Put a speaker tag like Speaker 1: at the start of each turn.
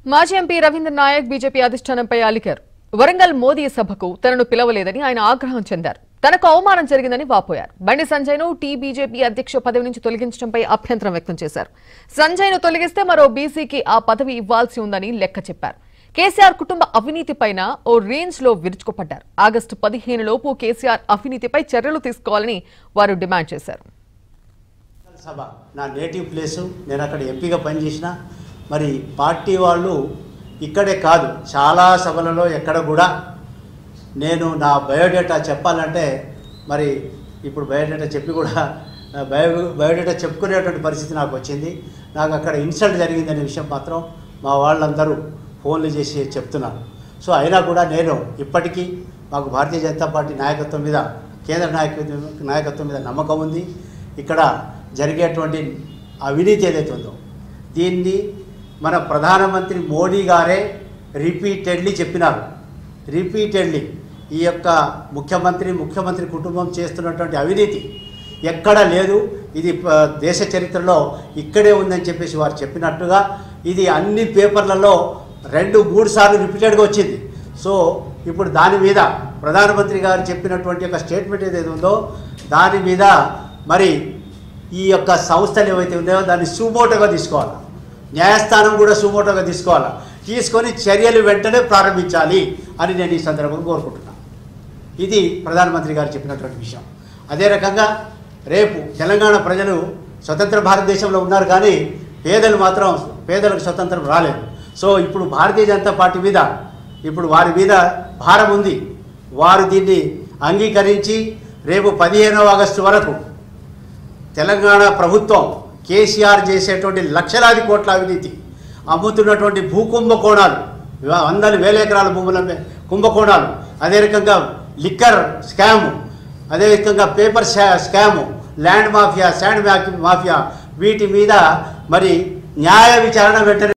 Speaker 1: మాజీ MP Ravindra Naik BJP అధిష్టానంపై అలికారు వరంగల్ మోదీ సభకు తనను పిలవలేదని ఆయన ఆగ్రహం చెందారు తనకు అవమానం జరిగిందని వాపోయారు బండి సంజయ్ను టీ బీజేపీ అధ్యక్ష పదవి నుంచి తొలగించడంపై అభ్యంతరం వ్యక్తం చేశారు సంజయ్ను తొలగిస్తే మరో బీసీకి ఆ పదవి ఇవ్వాల్సి ఉందని లెక్క చెప్పారు కేసీఆర్ కుటుంబ అవినీతిపైన ఓ రేంజ్ లో విరుచుకుపడ్డారు ఆగస్టు పదిహేను లోపు కేసీఆర్ అవినీతిపై చర్యలు తీసుకోవాలని వారు డిమాండ్ చేశారు
Speaker 2: సభ నా నేటివ్ ప్లేసు నేను అక్కడ ఎంపీగా పనిచేసిన మరి పార్టీ వాళ్ళు ఇక్కడే కాదు చాలా సభలలో ఎక్కడ కూడా నేను నా బయోడేటా చెప్పాలంటే మరి ఇప్పుడు బయోడేటా చెప్పి కూడా నా బయో బయోడేటా చెప్పుకునేటువంటి పరిస్థితి నాకు వచ్చింది నాకు అక్కడ ఇన్సల్ట్ జరిగిందనే విషయం మాత్రం మా వాళ్ళందరూ ఫోన్లు చేసి చెప్తున్నారు సో అయినా కూడా నేను ఇప్పటికీ మాకు భారతీయ జనతా పార్టీ నాయకత్వం మీద కేంద్ర నాయకత్వం నాయకత్వం మీద నమ్మకం ఉంది ఇక్కడ జరిగేటువంటి అవినీతి ఏదైతే ఉందో దీన్ని మన ప్రధానమంత్రి మోడీ గారే రిపీటెడ్లీ చెప్పినారు రిపీటెడ్లీ ఈ యొక్క ముఖ్యమంత్రి ముఖ్యమంత్రి కుటుంబం చేస్తున్నటువంటి అవినీతి ఎక్కడ లేదు ఇది ప- దేశ చరిత్రలో ఇక్కడే ఉందని చెప్పేసి వారు చెప్పినట్టుగా ఇది అన్ని పేపర్లలో రెండు మూడు సార్లు రిపీటెడ్గా వచ్చింది సో ఇప్పుడు దాని మీద ప్రధానమంత్రి గారు చెప్పినటువంటి యొక్క స్టేట్మెంట్ ఏదైతే ఉందో దాని మీద మరి ఈ యొక్క సంస్థలు ఏవైతే ఉన్నాయో దాన్ని సుమోటోగా తీసుకోవాలి న్యాయస్థానం కూడా సుమోటోగా తీసుకోవాలి తీసుకొని చర్యలు వెంటనే ప్రారంభించాలి అని నేను ఈ సందర్భంగా కోరుకుంటున్నాను ఇది ప్రధానమంత్రి గారు చెప్పినటువంటి విషయం అదే రకంగా రేపు తెలంగాణ ప్రజలు స్వతంత్ర భారతదేశంలో ఉన్నారు కానీ పేదలు మాత్రం పేదలకు స్వతంత్రం రాలేదు సో ఇప్పుడు భారతీయ జనతా పార్టీ మీద ఇప్పుడు వారి మీద భారం ఉంది వారు దీన్ని అంగీకరించి రేపు పదిహేనవ ఆగస్టు వరకు తెలంగాణ ప్రభుత్వం కేసీఆర్ చేసేటువంటి లక్షలాది కోట్ల అవినీతి అమ్ముతున్నటువంటి భూ కుంభకోణాలు ఇవా- వందల వేల ఎకరాల భూముల మీద కుంభకోణాలు అదే రకంగా లిక్కర్ స్కాము అదే రకంగా పేపర్ శా- scam land mafia sand mafia వీటి మీద మరి న్యాయ విచారణ వెంటనే